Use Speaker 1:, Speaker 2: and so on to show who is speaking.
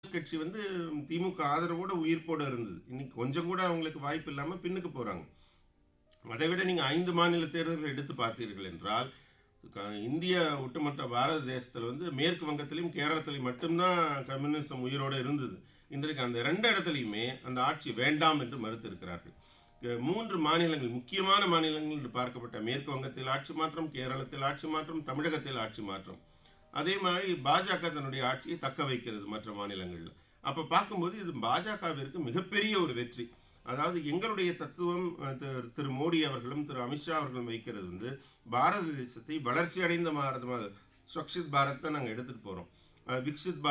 Speaker 1: கட்சி வந்து திமுக ஆதரவோட உயிர்ப்போட இருந்தது இன்னைக்கு கொஞ்சம் கூட அவங்களுக்கு வாய்ப்பு இல்லாம பின்னுக்கு போறாங்க அதை விட நீங்க ஐந்து மாநில தேர்தல்கள் எடுத்து பார்த்தீர்கள் என்றால் க- இந்திய ஒட்டுமொத்த பாரத தேசத்தில் வந்து மேற்கு வங்கத்திலையும் கேரளத்திலையும் மட்டும்தான் கம்யூனிசம் உயிரோடு இருந்தது இன்றைக்கு அந்த ரெண்டு இடத்துலையுமே அந்த ஆட்சி வேண்டாம் என்று மறுத்திருக்கிறார்கள் க- மூன்று மாநிலங்கள் முக்கியமான மாநிலங்கள் என்று பார்க்கப்பட்ட மேற்கு வங்கத்தில் ஆட்சி மாற்றம் கேரளத்தில் ஆட்சி மாற்றம் தமிழகத்தில் ஆட்சி மாற்றம் அதே மாதிரி பாஜக தன்னுடைய ஆட்சியை தக்க வைக்கிறது மற்ற மாநிலங்களில் அப்போ பார்க்கும்போது இது பாஜகவிற்கு மிகப்பெரிய ஒரு வெற்றி அதாவது எங்களுடைய தத்துவம் அஹ், திரு- திரு மோடி அவர்களும் திரு அமித்ஷா அவர்களும் வைக்கிறது வந்து பாரத தேசத்தை வளர்ச்சி அடைந்த பாரதமாக ஸ்வக்ஷித் பாரத் தான் நாங்கள் எடுத்துகிட்டு போகிறோம் விக்சித் பாரத்